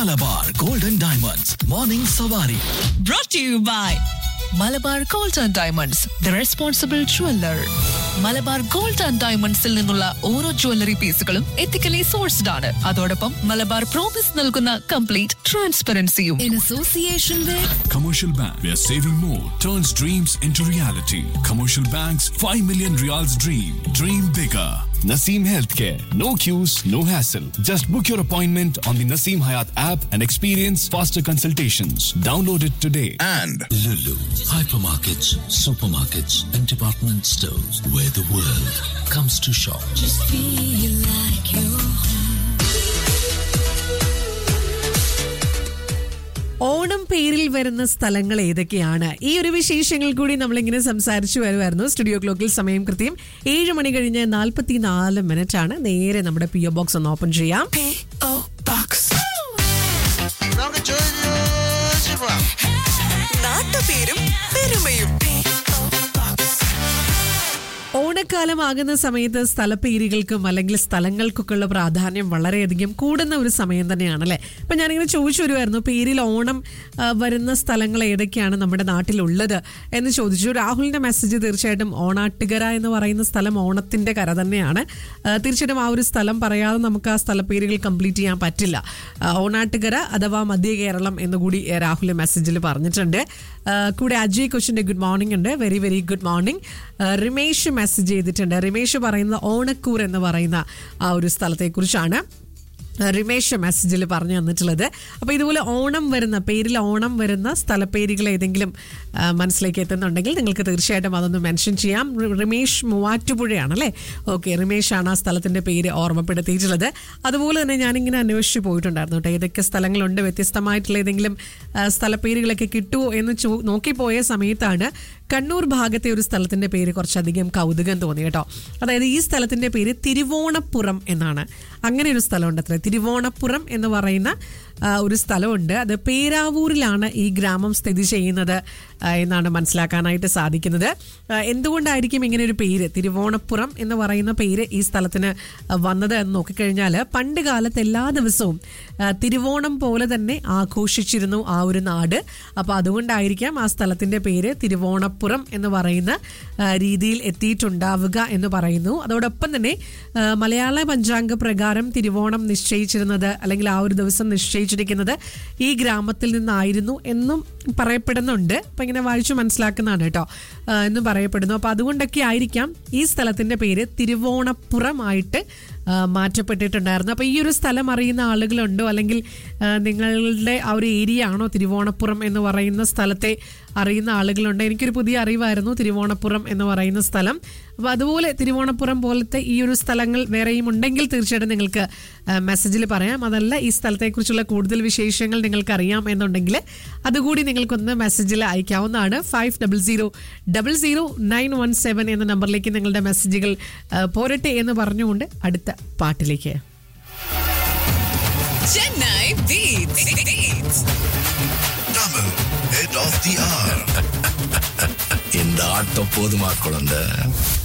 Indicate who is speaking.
Speaker 1: Malabar golden diamonds morning Savari
Speaker 2: brought to you by Malabar gold and diamonds the responsible jeweller Malabar gold and ഡയമണ്ട്സിൽ നിന്നുള്ള ഓരോ jewellery പീസുകളും ethically sourced ആണ് അതോടൊപ്പം മലബാർ പ്രോമിസ് നൽകുന്ന കംപ്ലീറ്റ് ട്രാൻസ്പെറൻസിയും in association with
Speaker 3: Commercial Bank, where saving more turns dreams into reality. Commercial Bank's 5 million reals dream. Dream bigger. Naseem Healthcare. No queues, no hassle. Just book your appointment on the Naseem Hayat app and experience faster consultations. Download it today.
Speaker 1: and
Speaker 4: Lulu, hypermarkets, supermarkets, and department stores where the world comes to shop.
Speaker 5: Onam പേരിൽ വരുന്ന സ്ഥലങ്ങൾ ഏതൊക്കെയാണ് ഈ ഒരു വിശേഷങ്ങൾ കൂടി നമ്മളിങ്ങനെ സംസാരിച്ചു വരുമായിരുന്നു സ്റ്റുഡിയോ ക്ലോക്കിൽ സമയം കൃത്യം ഏഴ് മണി കഴിഞ്ഞ് നാൽപ്പത്തി നാല് മിനിറ്റ് ആണ് നേരെ നമ്മുടെ പി ഒ ബോക്സ് ഒന്ന് ഓപ്പൺ ചെയ്യാം
Speaker 6: നമുക്ക് ചോദിച്ചു പോവാം
Speaker 2: നാട്ടുപേരും പെരുമയും
Speaker 5: ഓണക്കാലമാകുന്ന സമയത്ത് സ്ഥലപ്പേരുകൾക്കും അല്ലെങ്കിൽ സ്ഥലങ്ങൾക്കൊക്കെ ഉള്ള പ്രാധാന്യം വളരെയധികം കൂടുന്ന ഒരു സമയം തന്നെയാണ് അല്ലേ അപ്പം ഞാനിങ്ങനെ ചോദിച്ചു വരുമായിരുന്നു പേരിൽ ഓണം ആ, വരുന്ന സ്ഥലങ്ങൾ ഏതൊക്കെയാണ് നമ്മുടെ നാട്ടിലുള്ളത് എന്ന് ചോദിച്ചു രാഹുലിന്റെ മെസ്സേജ് തീർച്ചയായിട്ടും ഓണാട്ടുകര എന്ന് പറയുന്ന സ്ഥലം ഓണത്തിന്റെ കര തന്നെയാണ് ആ, തീർച്ചയായിട്ടും ആ ഒരു സ്ഥലം പറയാതെ നമുക്ക് ആ സ്ഥലപ്പേരുകൾ കംപ്ലീറ്റ് ചെയ്യാൻ പറ്റില്ല ആ, ഓണാട്ടുകര അഥവാ മധ്യ കേരളം എന്നുകൂടി ആ, രാഹുൽ മെസ്സേജിൽ പറഞ്ഞിട്ടുണ്ട് ആ, കൂടെ അജയ് കൊച്ചിന്റെ ഗുഡ് മോർണിംഗ് ഉണ്ട് very very good morning Rimesh message ചെയ്തിട്ടുണ്ട് റിമേഷ് പറയുന്ന ഓണക്കൂർ എന്ന് പറയുന്ന ആ ഒരു സ്ഥലത്തെക്കുറിച്ചാണ് റിമേഷ് മെസ്സേജിൽ പറഞ്ഞു തന്നിട്ടുള്ളത് അപ്പോൾ ഇതുപോലെ ഓണം വരുന്ന പേരിൽ ഓണം വരുന്ന സ്ഥലപ്പേരുകൾ ഏതെങ്കിലും ആ, മനസ്സിലേക്ക് എത്തുന്നുണ്ടെങ്കിൽ നിങ്ങൾക്ക് തീർച്ചയായിട്ടും അതൊന്ന് മെൻഷൻ ചെയ്യാം റി- റിമേഷ് മൂവാറ്റുപുഴയാണ് അല്ലേ ഓക്കെ റിമേഷാണ് ആ സ്ഥലത്തിൻ്റെ പേര് ഓർമ്മപ്പെടുത്തിയിട്ടുള്ളത് അതുപോലെ തന്നെ ഞാനിങ്ങനെ അന്വേഷിച്ച് പോയിട്ടുണ്ടായിരുന്നു കേട്ടോ ഏതൊക്കെ സ്ഥലങ്ങളുണ്ട് വ്യത്യസ്തമായിട്ടുള്ള ഏതെങ്കിലും ആ, സ്ഥലപ്പേരുകളൊക്കെ കിട്ടുമോ എന്ന് ചോ നോക്കിപ്പോയ സമയത്താണ് കണ്ണൂർ ഭാഗത്തെ ഒരു സ്ഥലത്തിന്റെ പേര് കുറച്ചധികം കൗതുകം തോന്നി കേട്ടോ അതായത് ഈ സ്ഥലത്തിന്റെ പേര് തിരുവോണപ്പുറം എന്നാണ് അങ്ങനെ ഒരു സ്ഥലമുണ്ട് അത്ര തിരുവോണപ്പുറം എന്ന് പറയുന്ന ആ, ഒരു സ്ഥലമുണ്ട് അത് പേരാവൂരിലാണ് ഈ ഗ്രാമം സ്ഥിതി ചെയ്യുന്നത് ആ, എന്നാണ് മനസ്സിലാക്കാനായിട്ട് സാധിക്കുന്നത് ആ, എന്തുകൊണ്ടായിരിക്കും ഇങ്ങനെ ഒരു പേര് തിരുവോണപ്പുറം എന്ന് പറയുന്ന പേര് ഈ സ്ഥലത്തിന് ആ, വന്നത് എന്ന് നോക്കിക്കഴിഞ്ഞാൽ പണ്ട് കാലത്ത് എല്ലാ ദിവസവും ആ, തിരുവോണം പോലെ തന്നെ ആഘോഷിച്ചിരുന്നു ആ ഒരു നാട് അപ്പോൾ അതുകൊണ്ടായിരിക്കാം ആ സ്ഥലത്തിന്റെ പേര് തിരുവോണപ്പുറം എന്ന് പറയുന്ന ആ, രീതിയിൽ എത്തിയിട്ടുണ്ടാവുക എന്ന് പറയുന്നു അതോടൊപ്പം തന്നെ ആ, മലയാള പഞ്ചാംഗ പ്രകാരം തിരുവോണം നിശ്ചയിച്ചിരുന്നത് അല്ലെങ്കിൽ ആ ഒരു ദിവസം നിശ്ചയിച്ചിരിക്കുന്നത് ഈ ഗ്രാമത്തിൽ നിന്നായിരുന്നു എന്നും പറയപ്പെടുന്നുണ്ട് അപ്പം ഇങ്ങനെ വായിച്ചു മനസ്സിലാക്കുന്നതാണ് കേട്ടോ ആ, എന്നും പറയപ്പെടുന്നു അപ്പോൾ അതുകൊണ്ടൊക്കെ ആയിരിക്കാം ഈ സ്ഥലത്തിന്റെ പേര് തിരുവോണപ്പുറമായിട്ട് ആ, മാറ്റപ്പെട്ടിട്ടുണ്ടായിരുന്നു അപ്പോൾ ഈ ഒരു സ്ഥലം അറിയുന്ന ആളുകളുണ്ടോ അല്ലെങ്കിൽ ആ, നിങ്ങളുടെ ആ ഒരു ഏരിയ ആണോ തിരുവോണപ്പുറം എന്ന് പറയുന്ന സ്ഥലത്തെ അറിയുന്ന ആളുകളുണ്ട് എനിക്കൊരു പുതിയ അറിവായിരുന്നു തിരുവോണപ്പുറം എന്ന് പറയുന്ന സ്ഥലം അപ്പോൾ അതുപോലെ തിരുവോണപ്പുറം പോലത്തെ ഈ ഒരു സ്ഥലങ്ങൾ വേറെയും ഉണ്ടെങ്കിൽ തീർച്ചയായിട്ടും നിങ്ങൾക്ക് മെസ്സേജിൽ പറയാം അതല്ല ഈ സ്ഥലത്തെക്കുറിച്ചുള്ള കൂടുതൽ വിശേഷങ്ങൾ നിങ്ങൾക്ക് അറിയാം എന്നുണ്ടെങ്കിൽ അതുകൂടി നിങ്ങൾക്കൊന്ന് മെസ്സേജിൽ അയക്കാവുന്നതാണ് five double zero double zero nine one seven എന്ന നമ്പറിലേക്ക് നിങ്ങളുടെ മെസ്സേജുകൾ ആ, പോരട്ടെ എന്ന് പറഞ്ഞുകൊണ്ട് അടുത്ത പാട്ടിലേക്ക്
Speaker 2: Chennai
Speaker 1: double head of the hour
Speaker 4: இந்த ஆட்டம் போதுமா குழந்தை